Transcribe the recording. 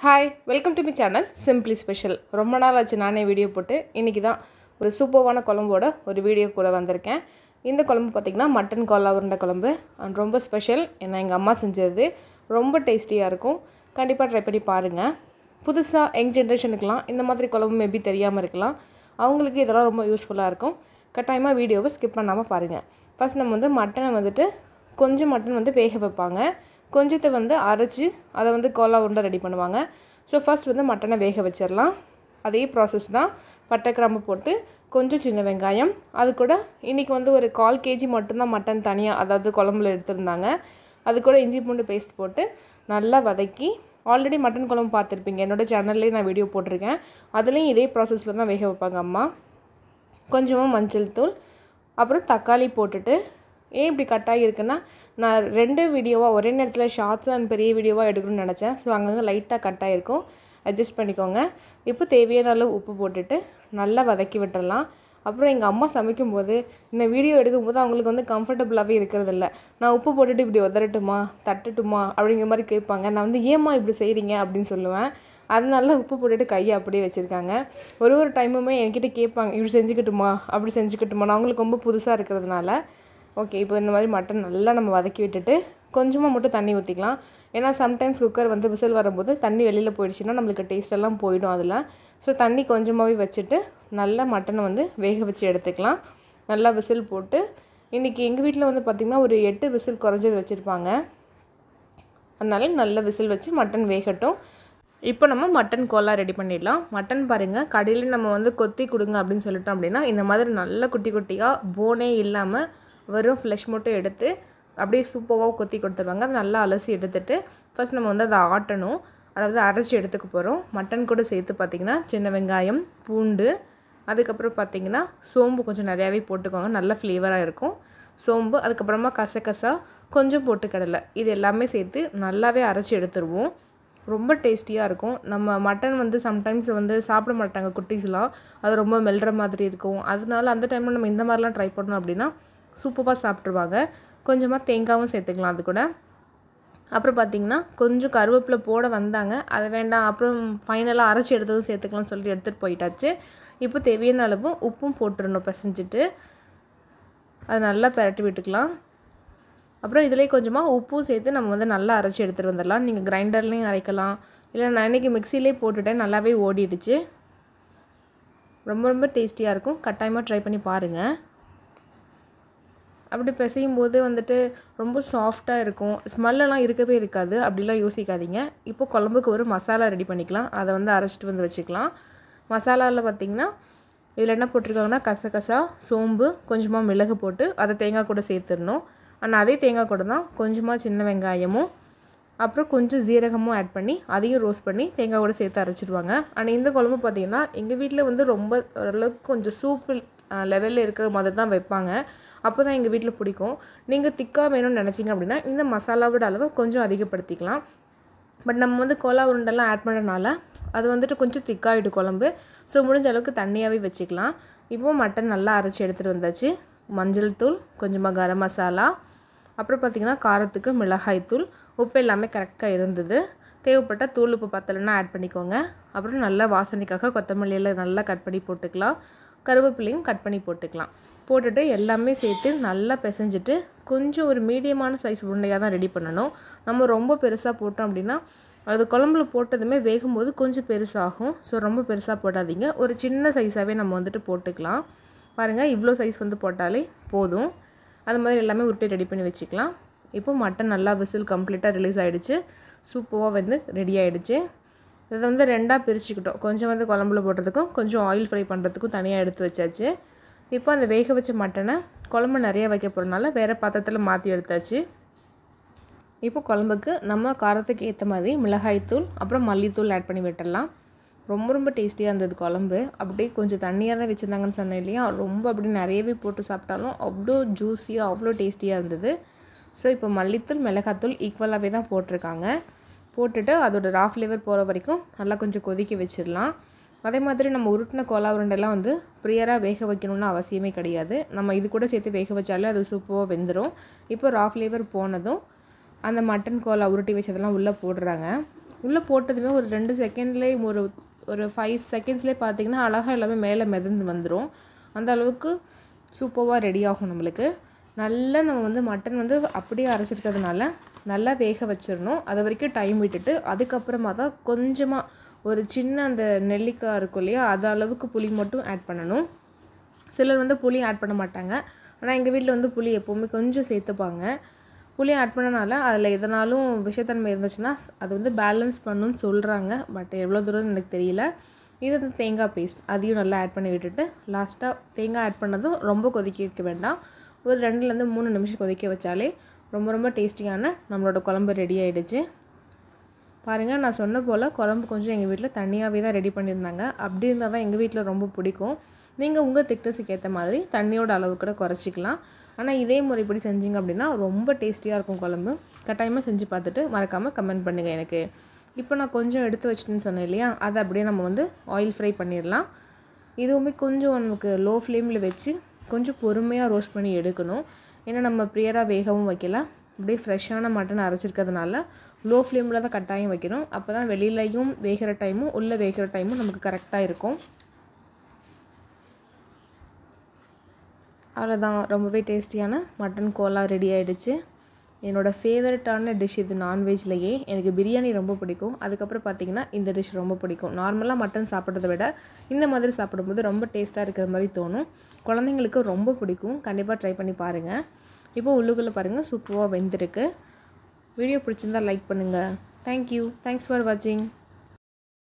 hi welcome to my channel simply special ரொம்ப நாள் ஆச்சு நானே வீடியோ போட்டு இன்றைக்கி தான் ஒரு சூப்பர்வான குழம்போட ஒரு வீடியோ கூட வந்திருக்கேன் இந்த குழம்பு பார்த்திங்கன்னா மட்டன் கோலா உருண்டை குழம்பு and ரொம்ப ஸ்பெஷல் ஏன்னா எங்கள் அம்மா செஞ்சது ரொம்ப டேஸ்டியாக இருக்கும் கண்டிப்பாக ட்ரை பண்ணி பாருங்கள் புதுசாக யங் ஜென்ரேஷனுக்கெலாம் இந்த மாதிரி குழம்பு மேபி தெரியாமல் இருக்கலாம் அவங்களுக்கு இதெல்லாம் ரொம்ப யூஸ்ஃபுல்லாக இருக்கும் கட்டாயமாக வீடியோவை ஸ்கிப் பண்ணாமல் பாருங்கள் ஃபஸ்ட் நம்ம வந்து மட்டனை வந்துட்டு கொஞ்சம் மட்டன் வந்து வேக வைப்பாங்க கொஞ்சத்தை வந்து அரைச்சி அதை வந்து கோலா உருண்டை ரெடி பண்ணுவாங்க ஸோ ஃபர்ஸ்ட் வந்து மட்டனை வேக வச்சிடலாம் அதே ப்ராசஸ் தான் பட்டை கிராம்பு போட்டு கொஞ்சம் சின்ன வெங்காயம் அது கூட இன்றைக்கி வந்து ஒரு கால் கேஜி மட்டும்தான் மட்டன் தனியாக அதாவது குழம்புல எடுத்திருந்தாங்க அது கூட இஞ்சி பூண்டு பேஸ்ட் போட்டு நல்லா வதக்கி ஆல்ரெடி மட்டன் குழம்பு பார்த்துருப்பீங்க என்னோட சேனல்லேயே நான் வீடியோ போட்டிருக்கேன் அதுலேயும் இதே ப்ராசஸில் தான் வேக வைப்பாங்க அம்மா கொஞ்சமாக மஞ்சள் தூள் அப்புறம் தக்காளி போட்டுட்டு ஏன் இப்படி கட் ஆகியிருக்குன்னா நான் ரெண்டு வீடியோவாக ஒரே நேரத்தில் ஷார்ட்ஸ் அண்ட் பெரிய வீடியோவாக எடுக்கணும்னு நினச்சேன் ஸோ அங்கங்கே லைட்டாக கட் ஆகிருக்கும் அட்ஜஸ்ட் பண்ணிக்கோங்க இப்போ தேவையான அளவு உப்பு போட்டுட்டு நல்லா வதக்கி விட்டுறலாம் அப்புறம் எங்கள் அம்மா சமைக்கும்போது இந்த வீடியோ எடுக்கும்போது அவங்களுக்கு வந்து கம்ஃபர்டபுளாகவே இருக்கிறதில்ல நான் உப்பு போட்டுட்டு இப்படி உதறட்டுமா தட்டட்டுமா அப்படிங்கிற மாதிரி கேட்பாங்க நான் வந்து ஏம்மா இப்படி செய்கிறீங்க அப்படின்னு சொல்லுவேன் அதனால உப்பு போட்டுட்டு கையை அப்படியே வச்சுருக்காங்க ஒரு ஒரு டைமுமே என்கிட்ட கேட்பாங்க இப்படி செஞ்சுக்கட்டுமா அப்படி செஞ்சுக்கட்டுமா நான் அவங்களுக்கு ரொம்ப புதுசாக இருக்கிறதுனால ஓகே இப்போ இந்த மாதிரி மட்டன் நல்லா நம்ம வதக்கி விட்டுட்டு கொஞ்சமாக மட்டும் தண்ணி ஊற்றிக்கலாம் ஏன்னா சம்டைம்ஸ் குக்கர் வந்து விசில் வரும்போது தண்ணி வெளியில் போயிடுச்சுன்னா நம்மளுக்கு டேஸ்ட் எல்லாம் போயிடும் அதில் ஸோ தண்ணி கொஞ்சமாகவே வச்சுட்டு நல்லா மட்டனை வந்து வேக வச்சு எடுத்துக்கலாம் நல்லா விசில் போட்டு இன்றைக்கி எங்கள் வீட்டில் வந்து பார்த்திங்கன்னா ஒரு எட்டு விசில் குறைஞ்சது வச்சுருப்பாங்க அதனால நல்ல விசில் வச்சு மட்டன் வேகட்டும் இப்போ நம்ம மட்டன் கோலா ரெடி பண்ணிடலாம் மட்டன் பாருங்கள் கடையில் நம்ம வந்து கொத்தி கொடுங்க அப்படின்னு சொல்லிட்டோம் அப்படின்னா இந்த மாதிரி நல்ல குட்டி குட்டியாக போனே இல்லாமல் வெறும் ஃப்ளஷ் மட்டும் எடுத்து அப்படியே சூப்பராக கொத்தி கொடுத்துருவாங்க அதை நல்லா அலசி எடுத்துட்டு ஃபஸ்ட் நம்ம வந்து அதை ஆட்டணும் அதாவது அரைச்சி எடுத்துக்க போகிறோம் மட்டன் கூட சேர்த்து பார்த்திங்கன்னா சின்ன வெங்காயம் பூண்டு அதுக்கப்புறம் பார்த்திங்கன்னா சோம்பு கொஞ்சம் நிறையாவே போட்டுக்கோங்க நல்ல ஃப்ளேவராக இருக்கும் சோம்பு அதுக்கப்புறமா கசகசா கொஞ்சம் பொட்டுக்கடலை இது எல்லாமே சேர்த்து நல்லாவே அரைச்சி எடுத்துருவோம் ரொம்ப டேஸ்டியாக இருக்கும் நம்ம மட்டன் வந்து சம்டைம்ஸ் வந்து சாப்பிட மாட்டாங்க குட்டீஸ்லாம் அது ரொம்ப மெல்ற மாதிரி இருக்கும் அதனால அந்த டைமில் நம்ம இந்த மாதிரிலாம் ட்ரை பண்ணோம் அப்படின்னா சூப்பராக சாப்பிட்ருவாங்க கொஞ்சமாக தேங்காயும் சேர்த்துக்கலாம் அது கூட அப்புறம் பார்த்திங்கன்னா கொஞ்சம் கருவேப்பிலை போட வந்தாங்க அதை வேண்டாம் அப்புறம் ஃபைனலாக அரைச்சி எடுத்ததும் சேர்த்துக்கலாம்னு சொல்லிட்டு எடுத்துகிட்டு போயிட்டாச்சு இப்போ தேவையான அளவு உப்பும் போட்டுடணும் பிசைஞ்சிட்டு அதை நல்லா பெரட்டி விட்டுக்கலாம் அப்புறம் இதிலே கொஞ்சமாக உப்பும் சேர்த்து நம்ம வந்து நல்லா அரைச்சி எடுத்துகிட்டு வந்துடலாம் நீங்கள் கிரைண்டர்லேயும் அரைக்கலாம் இல்லை நான் இன்றைக்கி மிக்சிலே போட்டுட்டேன் நல்லாவே ஓடிடுச்சு ரொம்ப ரொம்ப டேஸ்டியாக இருக்கும் கட்டாயமாக ட்ரை பண்ணி பாருங்கள் அப்படி பிசையும் போது வந்துட்டு ரொம்ப சாஃப்டாக இருக்கும் ஸ்மெல்லெல்லாம் இருக்கவே இருக்காது அப்படிலாம் யோசிக்காதீங்க இப்போ குழம்புக்கு ஒரு மசாலா ரெடி பண்ணிக்கலாம் அதை வந்து அரைச்சிட்டு வந்து வச்சுக்கலாம் மசாலாவில் பார்த்திங்கன்னா இதில் என்ன போட்டிருக்காங்கன்னா கசகசா சோம்பு கொஞ்சமாக மிளகு போட்டு அதை தேங்காய் கூட சேர்த்துடணும் ஆனால் அதே தேங்காய் கூட தான் கொஞ்சமாக சின்ன வெங்காயமும் அப்புறம் கொஞ்சம் ஜீரகமும் ஆட் பண்ணி அதையும் ரோஸ்ட் பண்ணி தேங்காய் கூட சேர்த்து அரைச்சிடுவாங்க ஆனால் இந்த குழம்பு பார்த்திங்கன்னா எங்கள் வீட்டில் வந்து ரொம்ப ஓரளவுக்கு கொஞ்சம் சூப்பு லெவலில் இருக்கிற மாதிரி தான் வைப்பாங்க அப்போ தான் எங்கள் வீட்டில் பிடிக்கும் நீங்கள் திக்காக வேணும்னு நினச்சிங்க அப்படின்னா இந்த மசாலாவோட அளவை கொஞ்சம் அதிகப்படுத்திக்கலாம் பட் நம்ம வந்து கோலா உருண்டெல்லாம் ஆட் பண்ணுறதுனால அது வந்துட்டு கொஞ்சம் திக்காகிடும் குழம்பு ஸோ முடிஞ்ச அளவுக்கு தண்ணியாகவே வச்சுக்கலாம் இப்போது மட்டன் நல்லா அரைச்சி எடுத்துகிட்டு வந்தாச்சு மஞ்சள் தூள் கொஞ்சமாக கரம் மசாலா அப்புறம் பார்த்திங்கன்னா காரத்துக்கு மிளகாய் தூள் உப்பு எல்லாமே கரெக்டாக இருந்தது தேவைப்பட்ட தூள் உப்பு பத்தலைன்னா ஆட் பண்ணிக்கோங்க அப்புறம் நல்லா வாசனைக்காக கொத்தமல்லியில் நல்லா கட் பண்ணி போட்டுக்கலாம் கருவேப்பிலையும் கட் பண்ணி போட்டுக்கலாம் போட்டுட்டு எல்லாமே சேர்த்து நல்லா பிசைஞ்சிட்டு கொஞ்சம் ஒரு மீடியமான சைஸ் உருண்டையாக தான் ரெடி பண்ணணும் நம்ம ரொம்ப பெருசாக போட்டோம் அப்படின்னா அது குழம்புல போட்டதுமே வேகும்போது கொஞ்சம் பெருசாகும் ஸோ ரொம்ப பெருசாக போடாதீங்க ஒரு சின்ன சைஸாகவே நம்ம வந்துட்டு போட்டுக்கலாம் பாருங்கள் இவ்வளோ சைஸ் வந்து போட்டாலே போதும் அது மாதிரி எல்லாமே உருட்டி ரெடி பண்ணி வச்சுக்கலாம் இப்போ மட்டன் நல்லா விசில் கம்ப்ளீட்டாக ரிலீஸ் ஆகிடுச்சு சூப்பராக வந்து ரெடி ஆகிடுச்சு இதை வந்து ரெண்டாக பிரிச்சுக்கிட்டோம் கொஞ்சம் வந்து குழம்புல போடுறதுக்கும் கொஞ்சம் ஆயில் ஃப்ரை பண்ணுறதுக்கும் தனியாக எடுத்து வச்சாச்சு இப்போ அந்த வேக வச்ச மட்டனை குழம்பு நிறைய வைக்க போகிறனால வேறு பாத்திரத்தில் மாற்றி எடுத்தாச்சு இப்போ குழம்புக்கு நம்ம காரத்துக்கு ஏற்ற மாதிரி மிளகாய்த்தூள் அப்புறம் மல்லித்தூள் ஆட் பண்ணி விட்டுடலாம் ரொம்ப ரொம்ப டேஸ்டியாக இருந்தது குழம்பு அப்படியே கொஞ்சம் தண்ணியாக தான் வச்சுருந்தாங்கன்னு சொன்னேன் இல்லையா ரொம்ப அப்படி நிறையவே போட்டு சாப்பிட்டாலும் அவ்வளோ ஜூஸியாக அவ்வளோ டேஸ்டியாக இருந்தது ஸோ இப்போ மல்லித்தூள் மிளகாத்தூள் ஈக்குவலாகவே தான் போட்டிருக்காங்க போட்டுட்டு அதோட ரா ஃப்ளேவர் போகிற வரைக்கும் நல்லா கொஞ்சம் கொதிக்க வச்சிடலாம் அதே மாதிரி நம்ம உருட்டின கோலா உருண்டெல்லாம் வந்து ப்ரியராக வேக வைக்கணும்னு அவசியமே கிடையாது நம்ம இது கூட சேர்த்து வேக வச்சாலே அது சூப்பராக வெந்துடும் இப்போ ரா ஃப்ளேவர் போனதும் அந்த மட்டன் கோலா உருட்டி வச்சதெல்லாம் உள்ளே போடுறாங்க உள்ளே போட்டதுமே ஒரு ரெண்டு செகண்ட்லேயே ஒரு ஒரு ஃபைவ் செகண்ட்ஸ்லேயே பார்த்தீங்கன்னா அழகாக எல்லாமே மேலே மிதந்து வந்துடும் அந்த அளவுக்கு சூப்பராக ரெடி ஆகும் நம்மளுக்கு நல்லா நம்ம வந்து மட்டன் வந்து அப்படியே அரைச்சிருக்கிறதுனால நல்லா வேக வச்சிடணும் அது வரைக்கும் டைம் விட்டுட்டு அதுக்கப்புறமா தான் கொஞ்சமாக ஒரு சின்ன அந்த நெல்லிக்காய் இருக்கும் இல்லையா அது அளவுக்கு புளி மட்டும் ஆட் பண்ணணும் சிலர் வந்து புளி ஆட் பண்ண மாட்டாங்க ஆனால் எங்கள் வீட்டில் வந்து புளி எப்போவுமே கொஞ்சம் சேர்த்துப்பாங்க புளி ஆட் பண்ணனால அதில் எதனாலும் விஷத்தன்மை இருந்துச்சுன்னா அது வந்து பேலன்ஸ் பண்ணணும்னு சொல்கிறாங்க பட் எவ்வளோ தூரம் எனக்கு தெரியல இது வந்து தேங்காய் பேஸ்ட் அதையும் நல்லா ஆட் பண்ணி விட்டுட்டு லாஸ்ட்டாக தேங்காய் ஆட் பண்ணதும் ரொம்ப கொதிக்க வைக்க வேண்டாம் ஒரு ரெண்டுலேருந்து மூணு நிமிஷம் கொதிக்க வச்சாலே ரொம்ப ரொம்ப டேஸ்டியான நம்மளோட குழம்பு ரெடி ஆகிடுச்சு பாருங்கள் நான் சொன்ன போல் குழம்பு கொஞ்சம் எங்கள் வீட்டில் தண்ணியாகவே தான் ரெடி பண்ணியிருந்தாங்க அப்படி இருந்தால் தான் எங்கள் வீட்டில் ரொம்ப பிடிக்கும் நீங்கள் உங்கள் திக்னஸுக்கு ஏற்ற மாதிரி தண்ணியோட அளவு கூட குறைச்சிக்கலாம் ஆனால் இதே முறைப்படி செஞ்சீங்க அப்படின்னா ரொம்ப டேஸ்டியாக இருக்கும் குழம்பு கட்டாயமாக செஞ்சு பார்த்துட்டு மறக்காமல் கமெண்ட் பண்ணுங்கள் எனக்கு இப்போ நான் கொஞ்சம் எடுத்து வச்சிட்டேன்னு சொன்னேன் இல்லையா அதை அப்படியே நம்ம வந்து ஆயில் ஃப்ரை பண்ணிடலாம் இதுவுமே கொஞ்சம் நமக்கு லோ ஃப்ளேமில் வச்சு கொஞ்சம் பொறுமையாக ரோஸ்ட் பண்ணி எடுக்கணும் ஏன்னா நம்ம ப்ரியராக வேகவும் வைக்கலாம் அப்படியே ஃப்ரெஷ்ஷான மட்டன் அரைச்சிருக்கிறதுனால லோ ஃப்ளேமில் தான் கட்டாயம் வைக்கணும் அப்போ தான் வெளியிலையும் வேகிற டைமும் உள்ளே வேகிற டைமும் நமக்கு கரெக்டாக இருக்கும் அவ்வளோதான் ரொம்பவே டேஸ்டியான மட்டன் கோலா ரெடி ஆகிடுச்சு என்னோடய ஃபேவரட்டான டிஷ் இது நான்வெஜ்லேயே எனக்கு பிரியாணி ரொம்ப பிடிக்கும் அதுக்கப்புறம் பார்த்திங்கன்னா இந்த டிஷ் ரொம்ப பிடிக்கும் நார்மலாக மட்டன் சாப்பிட்றத விட இந்த மாதிரி சாப்பிடும்போது ரொம்ப டேஸ்ட்டாக இருக்கிற மாதிரி தோணும் குழந்தைங்களுக்கு ரொம்ப பிடிக்கும் கண்டிப்பாக ட்ரை பண்ணி பாருங்கள் இப்போ உள்ளுக்குள்ளே பாருங்கள் சூப்பராக வெந்திருக்கு வீடியோ பிடிச்சிருந்தால் லைக் பண்ணுங்கள் தேங்க்யூ தேங்க்ஸ் ஃபார் வாட்சிங்